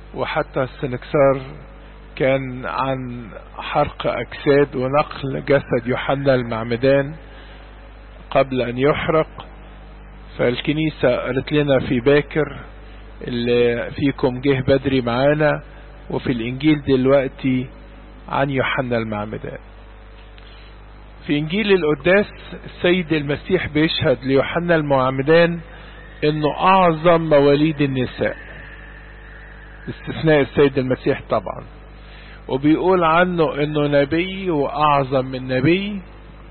وحتى السنكسار كان عن حرق أجساد ونقل جسد يوحنا المعمدان قبل أن يحرق فالكنيسة قالت لنا في باكر اللي فيكم جه بدري معانا وفي الإنجيل دلوقتي عن يوحنا المعمدان في إنجيل القداس السيد المسيح بيشهد ليوحنا المعمدان إنه أعظم مواليد النساء استثناء السيد المسيح طبعا وبيقول عنه إنه نبي وأعظم من نبي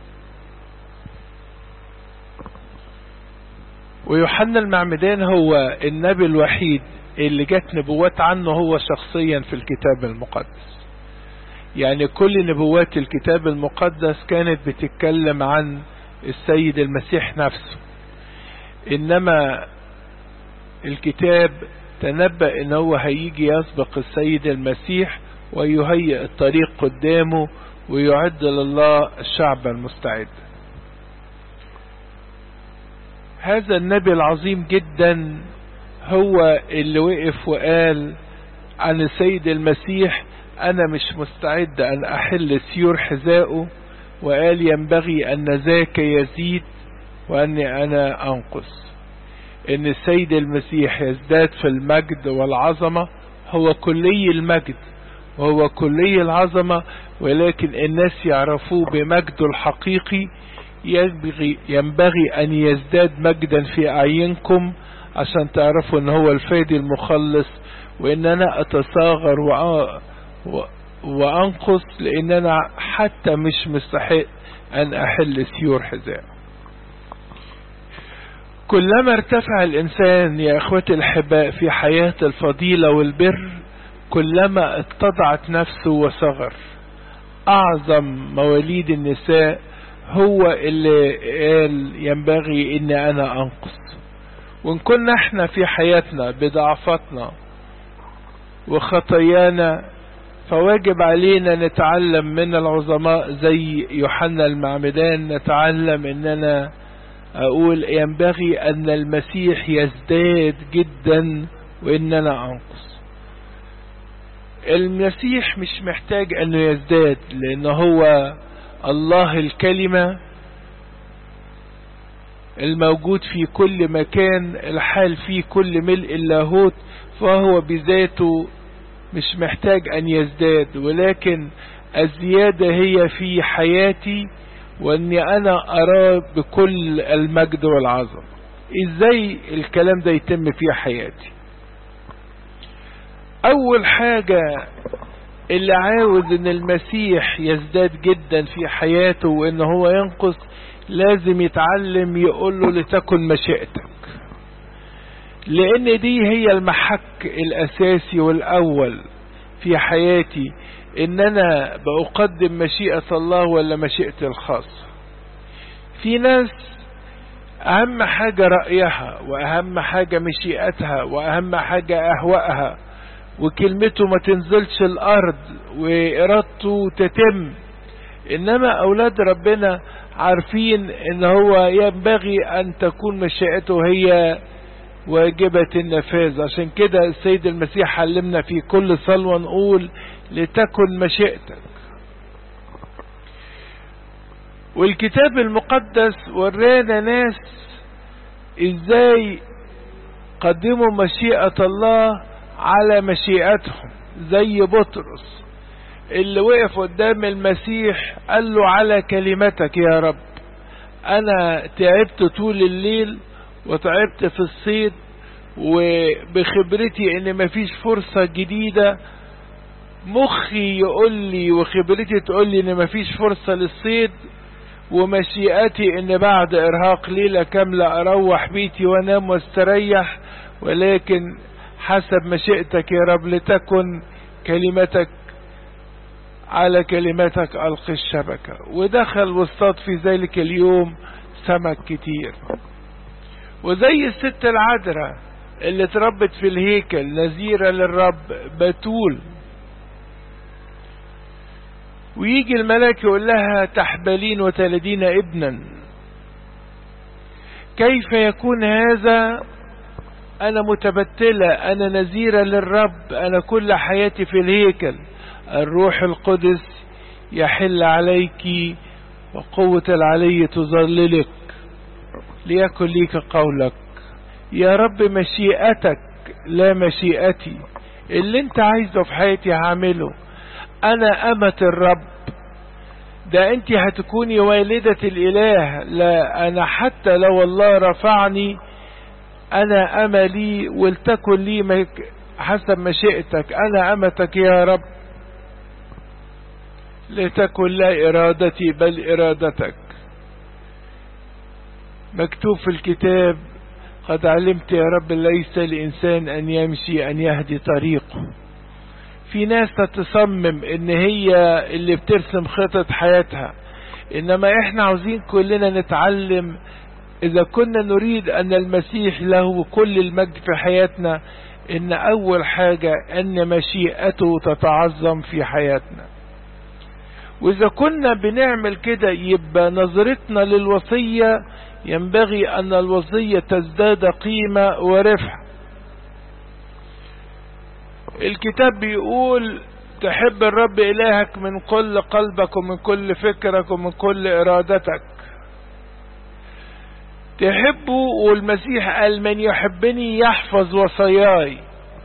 ويوحنا المعمدان هو النبي الوحيد اللي جت نبوات عنه هو شخصيا في الكتاب المقدس يعني كل نبوات الكتاب المقدس كانت بتتكلم عن السيد المسيح نفسه انما الكتاب تنبأ ان هو هيجي يسبق السيد المسيح ويهيئ الطريق قدامه ويعد لله الشعب المستعد هذا النبي العظيم جدا هو اللي وقف وقال عن السيد المسيح انا مش مستعد ان احل سيور حذائه وقال ينبغي ان ذاك يزيد واني انا انقص ان السيد المسيح يزداد في المجد والعظمة هو كلي المجد وهو كلي العظمة ولكن الناس يعرفوه بمجده الحقيقي ينبغي, ينبغي ان يزداد مجدا في اعينكم عشان تعرفوا ان هو الفادي المخلص وان انا اتصاغر وانقص لان انا حتى مش مستحق ان احل سيور حذاء كلما ارتفع الانسان يا اخوتي الاحباء في حياة الفضيلة والبر كلما اتضعت نفسه وصغر اعظم مواليد النساء هو اللي قال ينبغي ان انا انقص وان كنا احنا في حياتنا بضعفتنا وخطايانا فواجب علينا نتعلم من العظماء زي يوحنا المعمدان نتعلم اننا اقول ينبغي ان المسيح يزداد جدا واننا انقص المسيح مش محتاج انه يزداد لان هو الله الكلمة الموجود في كل مكان الحال في كل ملء اللاهوت فهو بذاته مش محتاج ان يزداد ولكن الزيادة هي في حياتي واني انا اراه بكل المجد والعظمة ازاي الكلام ده يتم في حياتي اول حاجة اللي عاوز ان المسيح يزداد جدا في حياته وان هو ينقص لازم يتعلم يقول له لتكن مشيئتك لان دي هي المحك الاساسي والاول في حياتي ان انا بقدم مشيئة الله ولا مشيئتي الخاصة في ناس اهم حاجة رأيها واهم حاجة مشيئتها واهم حاجة اهوائها وكلمته ما تنزلش الارض وارادته تتم انما اولاد ربنا عارفين ان هو ينبغي ان تكون مشيئته هي واجبة النفاذ عشان كده السيد المسيح علمنا في كل صلوة نقول لتكن مشيئتك والكتاب المقدس ورانا ناس ازاي قدموا مشيئة الله على مشيئتهم زي بطرس اللي وقف قدام المسيح قال له على كلمتك يا رب انا تعبت طول الليل وتعبت في الصيد وبخبرتي ان مفيش فرصة جديدة مخي يقول لي وخبرتي تقول لي ان مفيش فرصة للصيد ومشيئتي ان بعد ارهاق ليلة كاملة اروح بيتي وانام واستريح ولكن حسب مشيئتك يا رب لتكن كلمتك على كلمتك ألقي الشبكة ودخل واصطاد في ذلك اليوم سمك كتير وزي الست العذراء اللي اتربت في الهيكل نذيرة للرب بتول ويجي الملاك يقول لها تحبلين وتلدين ابنا كيف يكون هذا أنا متبتلة أنا نذيرة للرب أنا كل حياتي في الهيكل الروح القدس يحل عليك وقوة العلي تظللك ليكن ليك قولك يا رب مشيئتك لا مشيئتي اللي انت عايزه في حياتي هعمله انا امة الرب ده انت هتكوني والدة الاله لا انا حتى لو الله رفعني انا املي ولتكن لي حسب مشيئتك انا امتك يا رب لتكن لا ارادتي بل ارادتك مكتوب في الكتاب قد علمت يا رب ليس لإنسان أن يمشي أن يهدي طريقه في ناس تتصمم ان هي اللي بترسم خطط حياتها انما احنا عاوزين كلنا نتعلم اذا كنا نريد ان المسيح له كل المجد في حياتنا ان اول حاجة ان مشيئته تتعظم في حياتنا واذا كنا بنعمل كده يبقى نظرتنا للوصية ينبغي ان الوصية تزداد قيمة ورفع الكتاب بيقول تحب الرب إلهك من كل قلبك ومن كل فكرك ومن كل إرادتك تحبه والمسيح قال من يحبني يحفظ وصاياي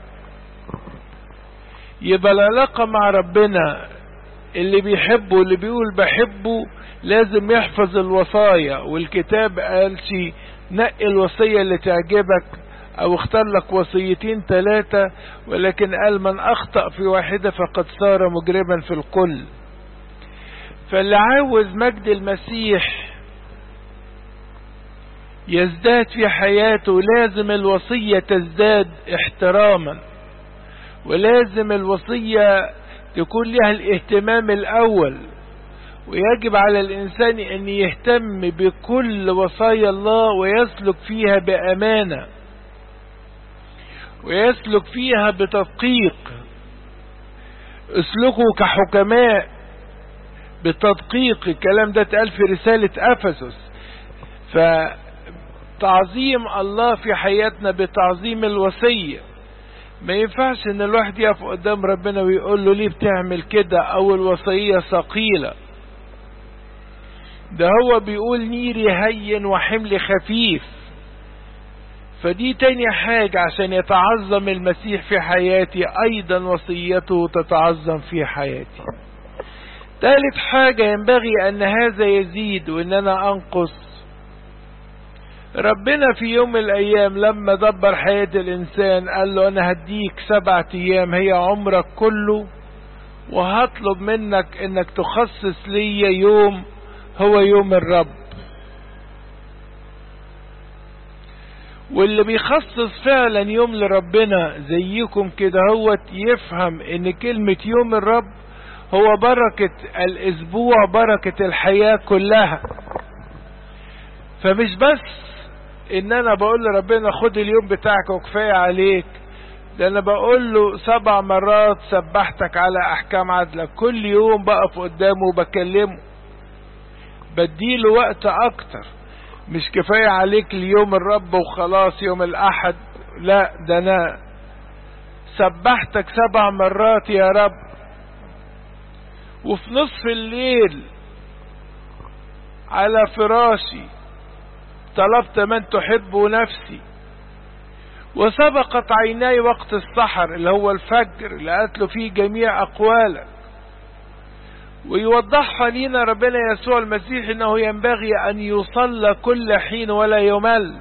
يبقى العلاقة مع ربنا اللي بيحبه اللي بيقول بحبه لازم يحفظ الوصايا والكتاب قال شي نقي الوصية اللي تعجبك او اختار لك وصيتين ثلاثة ولكن قال من اخطأ في واحدة فقد صار مجرما في الكل فاللي عاوز مجد المسيح يزداد في حياته لازم الوصية تزداد احتراما ولازم الوصية تكون لها الاهتمام الاول ويجب على الانسان ان يهتم بكل وصايا الله ويسلك فيها بامانه ويسلك فيها بتدقيق اسلكوا كحكماء بتدقيق الكلام ده اتقال في رسالة افسس فتعظيم الله في حياتنا بتعظيم الوصية ما ينفعش ان الواحد يقف قدام ربنا ويقول له ليه بتعمل كده او الوصية ثقيلة ده هو بيقول نيري هين وحمل خفيف فدي تاني حاجة عشان يتعظم المسيح في حياتي ايضا وصيته تتعظم في حياتي ثالث حاجة ينبغي ان هذا يزيد وان انا انقص ربنا في يوم من الايام لما دبر حياة الانسان قال له انا هديك سبعة ايام هي عمرك كله وهطلب منك انك تخصص لي يوم هو يوم الرب واللي بيخصص فعلا يوم لربنا زيكم كده هو يفهم ان كلمة يوم الرب هو بركة الاسبوع بركة الحياة كلها فمش بس ان انا بقول لربنا خد اليوم بتاعك وكفاية عليك ده انا بقول له سبع مرات سبحتك على احكام عدلك كل يوم بقف قدامه وبكلمه بديله وقت اكتر مش كفاية عليك اليوم الرب وخلاص يوم الاحد لا ده انا سبحتك سبع مرات يا رب وفي نصف الليل على فراشي طلبت من تحب نفسي وسبقت عيناي وقت السحر اللي هو الفجر اللي قتلوا فيه جميع أقوالك ويوضحها لينا ربنا يسوع المسيح انه ينبغي ان يصلى كل حين ولا يمل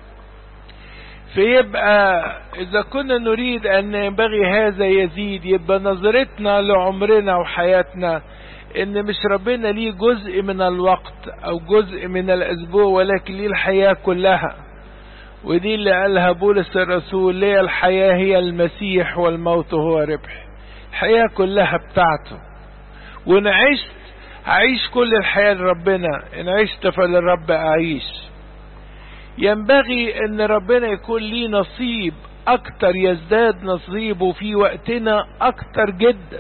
فيبقى اذا كنا نريد ان ينبغي هذا يزيد يبقى نظرتنا لعمرنا وحياتنا ان مش ربنا ليه جزء من الوقت او جزء من الاسبوع ولكن ليه الحياة كلها ودي اللي قالها بولس الرسول ليه الحياة هي المسيح والموت هو ربح الحياة كلها بتاعته وان عشت هعيش كل الحياة لربنا ان عشت فللرب اعيش ينبغي ان ربنا يكون ليه نصيب اكتر يزداد نصيبه في وقتنا اكتر جدا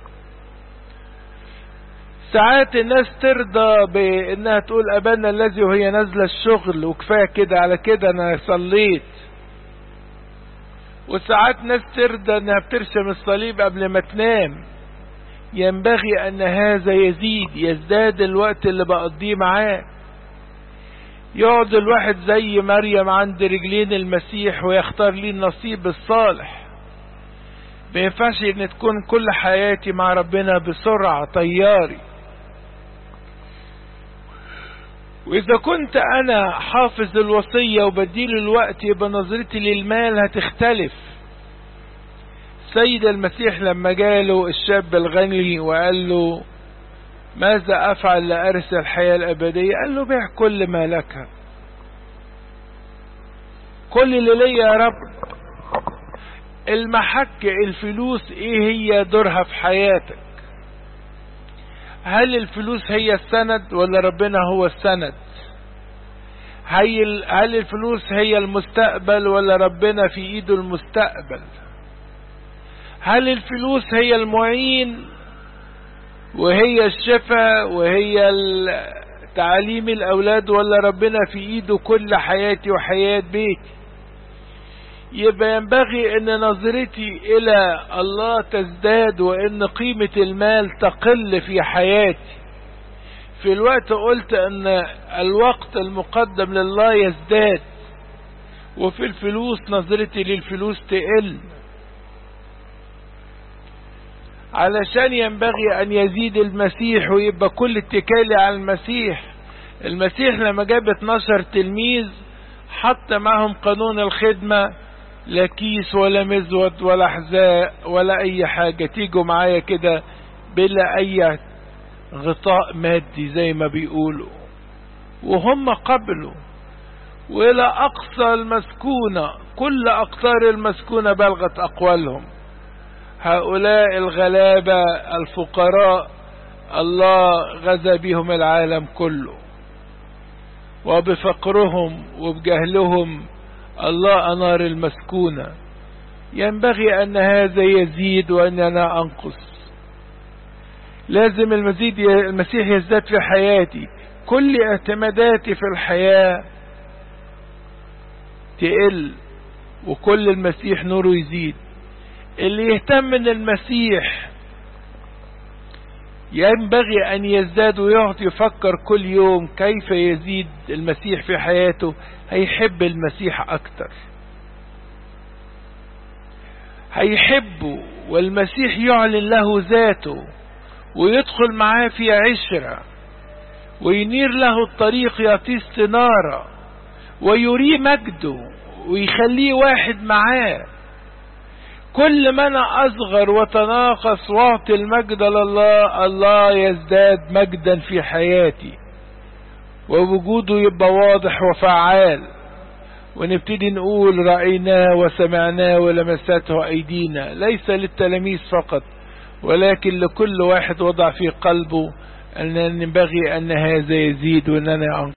ساعات الناس ترضى بانها تقول ابانا الذي وهي نازله الشغل وكفايه كده على كده انا صليت وساعات ناس ترضى انها بترسم الصليب قبل ما تنام ينبغي ان هذا يزيد يزداد الوقت اللي بقضيه معاه يقعد الواحد زي مريم عند رجلين المسيح ويختار لي النصيب الصالح ما ينفعش ان تكون كل حياتي مع ربنا بسرعة طياري واذا كنت انا حافظ الوصية وبديل الوقت يبقى نظرتي للمال هتختلف سيد المسيح لما جاله الشاب الغني وقال له ماذا افعل لارث الحياة الابدية قال له بيع كل ما لك كل اللي ليا يا رب المحك الفلوس ايه هي دورها في حياتك هل الفلوس هي السند ولا ربنا هو السند هل الفلوس هي المستقبل ولا ربنا في ايده المستقبل هل الفلوس هي المعين وهي الشفاء وهي تعليم الاولاد ولا ربنا في ايده كل حياتي وحياة بيتي يبقى ينبغي ان نظرتي الى الله تزداد وان قيمة المال تقل في حياتي في الوقت قلت ان الوقت المقدم لله يزداد وفي الفلوس نظرتي للفلوس تقل علشان ينبغي ان يزيد المسيح ويبقى كل اتكالي على المسيح المسيح لما جاب 12 تلميذ حط معهم قانون الخدمة لا كيس ولا مزود ولا حذاء ولا اي حاجة تيجوا معايا كده بلا اي غطاء مادي زي ما بيقولوا وهم قبلوا والى اقصى المسكونة كل اقطار المسكونة بلغت اقوالهم هؤلاء الغلابة الفقراء الله غزا بهم العالم كله وبفقرهم وبجهلهم الله أنار المسكونة ينبغي أن هذا يزيد وأننا أنقص لازم المزيد المسيح يزداد في حياتي كل اعتماداتي في الحياة تقل وكل المسيح نوره يزيد اللي يهتم من المسيح ينبغي ان يزداد ويقعد يفكر كل يوم كيف يزيد المسيح في حياته هيحب المسيح اكتر هيحبه والمسيح يعلن له ذاته ويدخل معاه في عشرة وينير له الطريق يعطيه استنارة ويريه مجده ويخليه واحد معاه كل ما انا اصغر وتناقص واعطي المجد لله الله يزداد مجدا في حياتي ووجوده يبقى واضح وفعال ونبتدي نقول رأيناه وسمعناه ولمسته أيدينا ليس للتلاميذ فقط ولكن لكل واحد وضع في قلبه أن ينبغي أن هذا يزيد وأننا